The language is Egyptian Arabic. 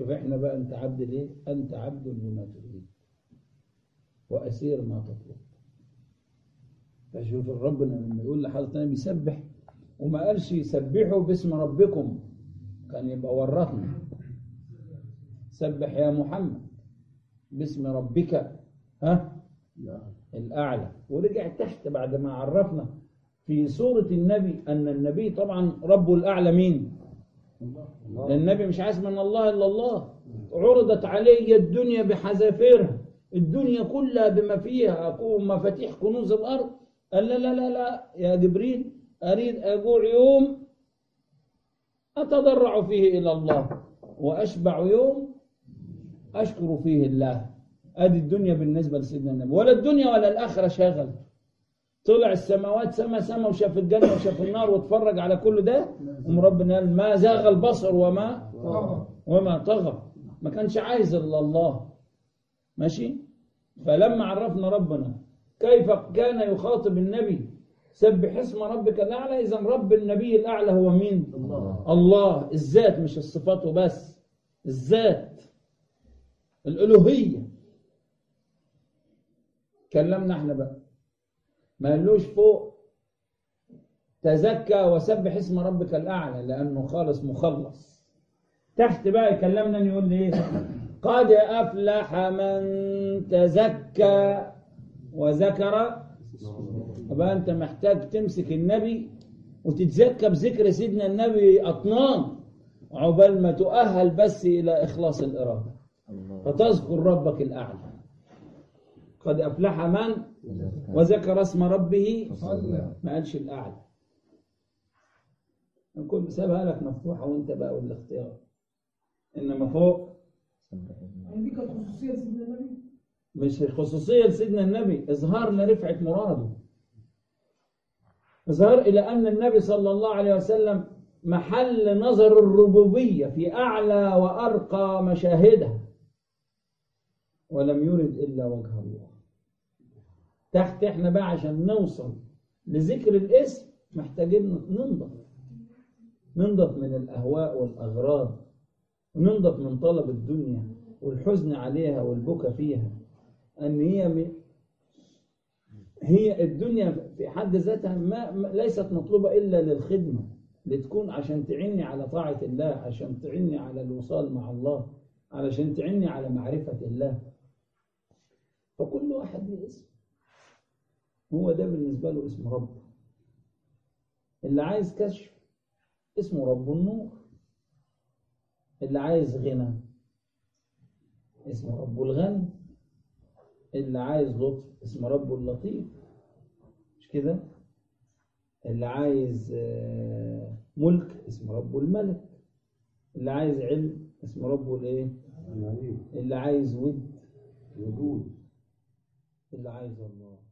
شوف احنا بقى انت عبد ليه انت عبد لما تريد واسير ما تطلب فشوف ربنا لما يقول لحضرتك النبي سبح وما قالش سبحوا باسم ربكم كان يبقى ورطنا سبح يا محمد باسم ربك ها الأعلى ورجع تحت بعد ما عرفنا في سورة النبي أن النبي طبعا ربه الأعلى مين لأن النبي مش عايز من الله إلا الله عرضت علي الدنيا بحذافيرها الدنيا كلها بما فيها أكون مفاتيح كنوز الأرض قال لا لا لا لا يا جبريل أريد أجوع يوم أتضرع فيه إلى الله وأشبع يوم أشكر فيه الله ادي الدنيا بالنسبه لسيدنا النبي ولا الدنيا ولا الاخره شغل طلع السماوات سما سما وشاف الجنه وشاف النار واتفرج على كل ده ام ربنا قال ما زاغ البصر وما وما طغى ما كانش عايز الا الله ماشي فلما عرفنا ربنا كيف كان يخاطب النبي سبح اسم ربك الاعلى اذا رب النبي الاعلى هو مين الله الله الذات مش الصفات وبس الذات الالوهيه كلمنا احنا بقى ما قالوش فوق تزكى وسبح اسم ربك الاعلى لانه خالص مخلص تحت بقى يكلمنا يقول لي ايه قد افلح من تزكى وذكر يبقى انت محتاج تمسك النبي وتتزكى بذكر سيدنا النبي اطنان عقبال ما تؤهل بس الى اخلاص الاراده فتذكر ربك الاعلى قد افلح من وذكر اسم ربه ما قالش الاعلى نكون سابها لك مفتوحه وانت بقى والاختيار انما فوق يعني دي كانت خصوصيه سيدنا النبي مش خصوصية لسيدنا النبي إظهار لرفعة مراده إظهار إلى أن النبي صلى الله عليه وسلم محل نظر الربوبية في أعلى وأرقى مشاهدها ولم يرد إلا وجه الله تحت إحنا بقى عشان نوصل لذكر الاسم محتاجين ننضف ننضف من الأهواء والأغراض وننضف من طلب الدنيا والحزن عليها والبكا فيها أن هي م- هي الدنيا في حد ذاتها ما ما- ليست مطلوبة إلا للخدمة لتكون عشان تعني على طاعة الله عشان تعني على الوصال مع الله علشان تعني على معرفة الله فكل واحد له اسم هو ده بالنسبة له اسم رب اللي عايز كشف اسمه رب النور اللي عايز غنى اسمه رب الغني اللي عايز لطف اسمه رب اللطيف مش كده اللي عايز آه، ملك اسمه رب الملك اللي عايز علم اسمه رب الايه العليم اللي عايز ود الوجود اللي عايز الله